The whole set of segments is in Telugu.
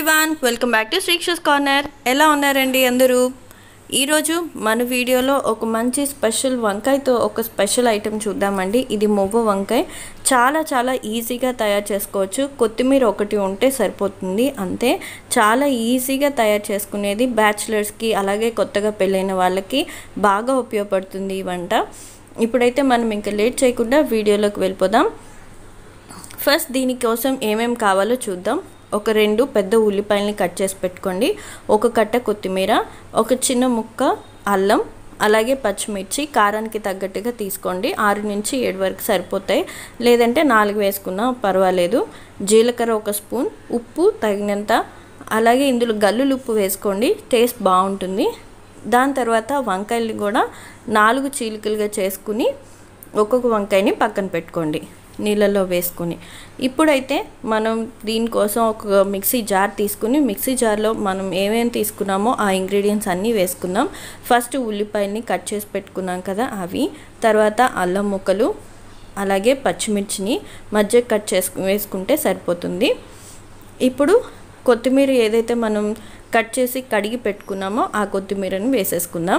everyone welcome back to Srikshas corner ఎలా ఉన్నారండి అందరూ ఈరోజు మన వీడియోలో ఒక మంచి స్పెషల్ వంకాయతో ఒక స్పెషల్ ఐటెం చూద్దామండి ఇది మొవ్వ వంకాయ చాలా చాలా ఈజీగా తయారు చేసుకోవచ్చు కొత్తిమీర ఒకటి ఉంటే సరిపోతుంది అంతే చాలా ఈజీగా తయారు చేసుకునేది బ్యాచిలర్స్కి అలాగే కొత్తగా పెళ్ళైన వాళ్ళకి బాగా ఉపయోగపడుతుంది ఈ వంట ఇప్పుడైతే మనం ఇంకా లేట్ చేయకుండా వీడియోలోకి వెళ్ళిపోదాం ఫస్ట్ దీనికోసం ఏమేమి కావాలో చూద్దాం ఒక రెండు పెద్ద ఉల్లిపాయలని కట్ చేసి పెట్టుకోండి ఒక కట్ట కొత్తిమీర ఒక చిన్న ముక్క అల్లం అలాగే పచ్చిమిర్చి కారానికి తగ్గట్టుగా తీసుకోండి ఆరు నుంచి ఏడు వరకు సరిపోతాయి లేదంటే నాలుగు వేసుకున్నా పర్వాలేదు జీలకర్ర ఒక స్పూన్ ఉప్పు తగినంత అలాగే ఇందులో గల్లులు ఉప్పు వేసుకోండి టేస్ట్ బాగుంటుంది దాని తర్వాత వంకాయలు కూడా నాలుగు చీలికలుగా చేసుకుని ఒక్కొక్క వంకాయని పక్కన పెట్టుకోండి నీళ్ళల్లో వేసుకుని ఇప్పుడైతే మనం దీనికోసం ఒక మిక్సీ జార్ తీసుకుని మిక్సీ జార్లో మనం ఏమేమి తీసుకున్నామో ఆ ఇంగ్రీడియంట్స్ అన్నీ వేసుకుందాం ఫస్ట్ ఉల్లిపాయల్ని కట్ చేసి పెట్టుకున్నాం కదా అవి తర్వాత అల్లం ముక్కలు అలాగే పచ్చిమిర్చిని మధ్య కట్ చేసుకు వేసుకుంటే సరిపోతుంది ఇప్పుడు కొత్తిమీర ఏదైతే మనం కట్ చేసి కడిగి పెట్టుకున్నామో ఆ కొత్తిమీరని వేసేసుకుందాం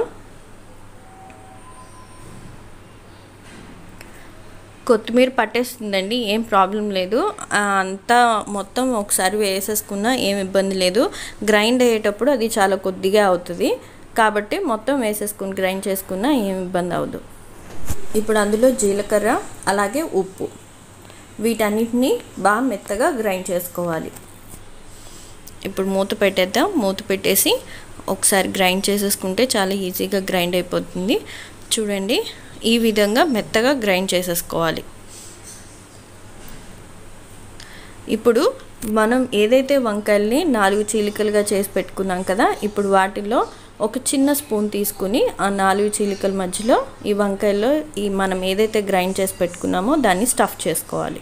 కొత్తిమీర పట్టేస్తుందండి ఏం ప్రాబ్లం లేదు అంతా మొత్తం ఒకసారి వేసేసుకున్నా ఏం ఇబ్బంది లేదు గ్రైండ్ అయ్యేటప్పుడు అది చాలా కొద్దిగా అవుతుంది కాబట్టి మొత్తం వేసేసుకుని గ్రైండ్ చేసుకున్నా ఏం ఇబ్బంది అవ్వదు ఇప్పుడు అందులో జీలకర్ర అలాగే ఉప్పు వీటన్నిటిని బాగా మెత్తగా గ్రైండ్ చేసుకోవాలి ఇప్పుడు మూత పెట్టేద్దాం మూత పెట్టేసి ఒకసారి గ్రైండ్ చేసేసుకుంటే చాలా ఈజీగా గ్రైండ్ అయిపోతుంది చూడండి ఈ విధంగా మెత్తగా గ్రైండ్ చేసేసుకోవాలి ఇప్పుడు మనం ఏదైతే వంకాయల్ని నాలుగు చీలికలుగా చేసి పెట్టుకున్నాం కదా ఇప్పుడు వాటిలో ఒక చిన్న స్పూన్ తీసుకుని ఆ నాలుగు చీలికల మధ్యలో ఈ వంకాయల్లో ఈ మనం ఏదైతే గ్రైండ్ చేసి పెట్టుకున్నామో దాన్ని స్టఫ్ చేసుకోవాలి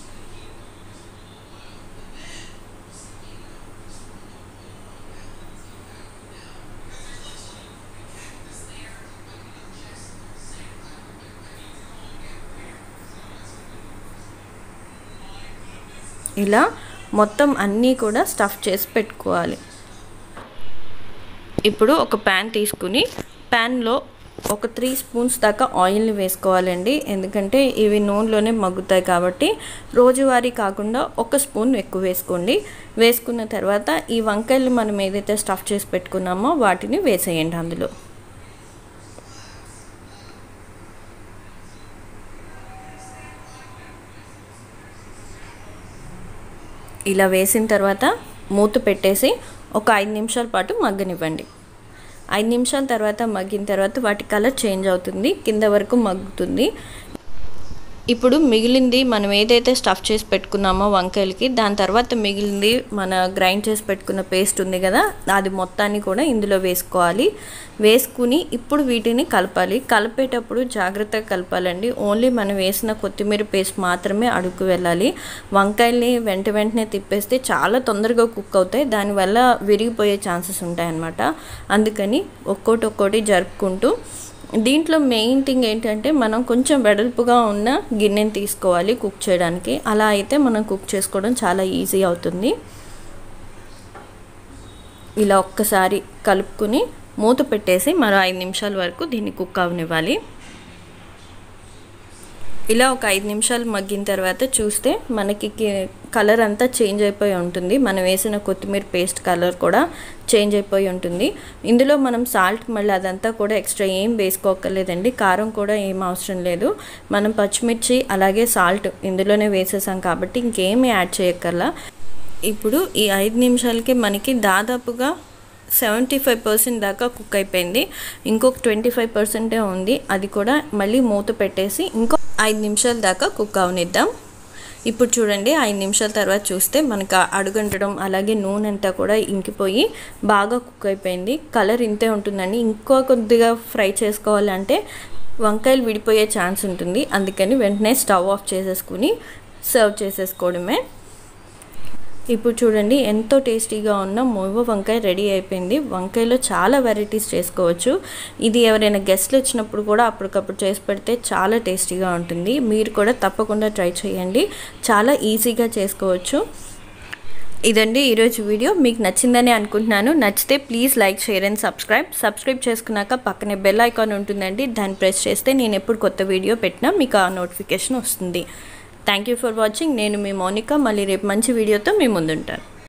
ఇలా మొత్తం అన్నీ కూడా స్టఫ్ చేసి పెట్టుకోవాలి ఇప్పుడు ఒక ప్యాన్ తీసుకుని ప్యాన్లో ఒక త్రీ స్పూన్స్ దాకా ఆయిల్ని వేసుకోవాలండి ఎందుకంటే ఇవి నూనెలోనే మగ్గుతాయి కాబట్టి రోజువారీ కాకుండా ఒక స్పూన్ ఎక్కువ వేసుకోండి వేసుకున్న తర్వాత ఈ వంకాయలు మనం ఏదైతే స్టఫ్ చేసి పెట్టుకున్నామో వాటిని వేసేయండి అందులో ఇలా వేసిన తర్వాత మూత పెట్టేసి ఒక ఐదు నిమిషాల పాటు మగ్గనివ్వండి ఐదు నిమిషాల తర్వాత మగ్గిన తర్వాత వాటి కలర్ చేంజ్ అవుతుంది కింద వరకు మగ్గుతుంది ఇప్పుడు మిగిలింది మనం ఏదైతే స్టఫ్ చేసి పెట్టుకున్నామో వంకాయలకి దాని తర్వాత మిగిలింది మన గ్రైండ్ చేసి పెట్టుకున్న పేస్ట్ ఉంది కదా అది మొత్తాన్ని కూడా ఇందులో వేసుకోవాలి వేసుకుని ఇప్పుడు వీటిని కలపాలి కలిపేటప్పుడు జాగ్రత్తగా కలపాలండి ఓన్లీ మనం వేసిన కొత్తిమీర పేస్ట్ మాత్రమే అడుగు వెళ్ళాలి వంకాయల్ని వెంట వెంటనే తిప్పేస్తే చాలా తొందరగా కుక్ అవుతాయి దానివల్ల విరిగిపోయే ఛాన్సెస్ ఉంటాయన్నమాట అందుకని ఒక్కోటి ఒక్కోటి జరుపుకుంటూ దీంట్లో మెయిన్ థింగ్ ఏంటంటే మనం కొంచెం వెడల్పుగా ఉన్న గిన్నెని తీసుకోవాలి కుక్ చేయడానికి అలా అయితే మనం కుక్ చేసుకోవడం చాలా ఈజీ అవుతుంది ఇలా ఒక్కసారి కలుపుకుని మూత పెట్టేసి మరో ఐదు నిమిషాల వరకు దీన్ని కుక్ అవనివ్వాలి ఇలా ఒక ఐదు నిమిషాలు మగ్గిన తర్వాత చూస్తే మనకి కలర్ అంతా చేంజ్ అయిపోయి ఉంటుంది మనం వేసిన కొత్తిమీర పేస్ట్ కలర్ కూడా చేంజ్ అయిపోయి ఉంటుంది ఇందులో మనం సాల్ట్ మళ్ళీ అదంతా కూడా ఎక్స్ట్రా ఏం వేసుకోకర్లేదండి కారం కూడా ఏం అవసరం లేదు మనం పచ్చిమిర్చి అలాగే సాల్ట్ ఇందులోనే వేసేసాం కాబట్టి ఇంకేమీ యాడ్ చేయక్కర్లా ఇప్పుడు ఈ ఐదు నిమిషాలకి మనకి దాదాపుగా సెవెంటీ ఫైవ్ పర్సెంట్ దాకా కుక్ అయిపోయింది ఇంకొక ట్వంటీ ఫైవ్ పర్సెంటే ఉంది అది కూడా మళ్ళీ మూత పెట్టేసి ఇంకో ఐదు నిమిషాల దాకా కుక్ అవనిద్దాం ఇప్పుడు చూడండి ఐదు నిమిషాల తర్వాత చూస్తే మనకు అడుగంటడం అలాగే నూనె అంతా కూడా ఇంకిపోయి బాగా కుక్ అయిపోయింది కలర్ ఇంతే ఉంటుందండి ఇంకో కొద్దిగా ఫ్రై చేసుకోవాలంటే వంకాయలు విడిపోయే ఛాన్స్ ఉంటుంది అందుకని వెంటనే స్టవ్ ఆఫ్ చేసేసుకుని సర్వ్ చేసేసుకోవడమే ఇప్పుడు చూడండి ఎంతో టేస్టీగా ఉన్న మొవ్వ వంకాయ రెడీ అయిపోయింది వంకాయలో చాలా వెరైటీస్ చేసుకోవచ్చు ఇది ఎవరైనా గెస్ట్లు వచ్చినప్పుడు కూడా అప్పటికప్పుడు చేసి పెడితే చాలా టేస్టీగా ఉంటుంది మీరు కూడా తప్పకుండా ట్రై చేయండి చాలా ఈజీగా చేసుకోవచ్చు ఇదండి ఈరోజు వీడియో మీకు నచ్చిందని అనుకుంటున్నాను నచ్చితే please like share and subscribe subscribe చేసుకున్నాక పక్కనే బెల్ ఐకాన్ ఉంటుందండి దాన్ని ప్రెస్ చేస్తే నేను ఎప్పుడు కొత్త వీడియో పెట్టినా మీకు ఆ నోటిఫికేషన్ వస్తుంది థ్యాంక్ యూ ఫర్ వాచింగ్ నేను మీ మౌనిక మళ్ళీ రేపు మంచి వీడియోతో మీ ముందుంటాను